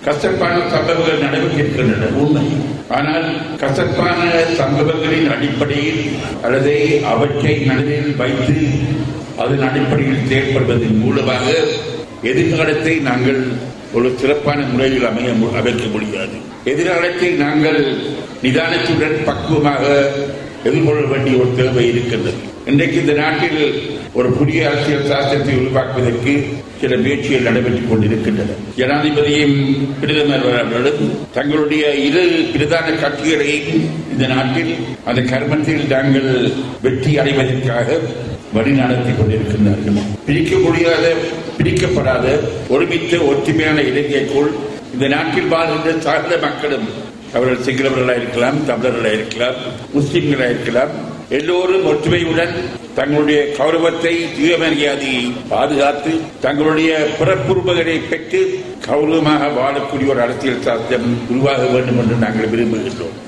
கசப்பான சம்பவங்கள் நடைபெற்றிருக்கின்றன உண்மை ஆனால் கசப்பான சம்பவங்களின் அடிப்படையில் அல்லது அவற்றை மனதில் வைத்து அதன் அடிப்படையில் செயல்படுவதன் மூலமாக எதிர்காலத்தை நாங்கள் ஒரு சிறப்பான முறையில் அமைய மு- அமைக்க முடியாது எதிர்காலத்தை நாங்கள் நிதானத்துடன் பக்குவமாக எதிர்கொள்ள வேண்டிய ஒரு தேவை இருக்கின்றது இன்றைக்கு இந்த நாட்டில் ஒரு புதிய அரசியல் சாஸ்திரத்தை உருவாக்குவதற்கு சில முயற்சிகள் நடைபெற்றுக் கொண்டிருக்கின்றன ஜனாதிபதியும் பிரதமர் அவர்களும் தங்களுடைய இரு பிரதான கட்சிகளையும் இந்த நாட்டில் அந்த கர்மத்தில் தாங்கள் வெற்றி அடைவதற்காக வழி நடத்தி கொண்டிருக்கின்றார்கள் பிரிக்க முடியாத பிரிக்கப்படாத ஒருமித்த ஒற்றுமையான இலங்கைக்குள் இந்த நாட்டில் வாழ்கின்ற சார்ந்த மக்களும் அவர்கள் சிங்களவர்களாக இருக்கலாம் தமிழர்களாக இருக்கலாம் முஸ்லிம்களாக இருக்கலாம் எல்லோரும் ஒற்றுமையுடன் தங்களுடைய கௌரவத்தை சுயமரியாதையை பாதுகாத்து தங்களுடைய பிறப்புரிமைகளை பெற்று கௌரவமாக வாழக்கூடிய ஒரு அரசியல் சாஸ்திரம் உருவாக வேண்டும் என்று நாங்கள் விரும்புகின்றோம்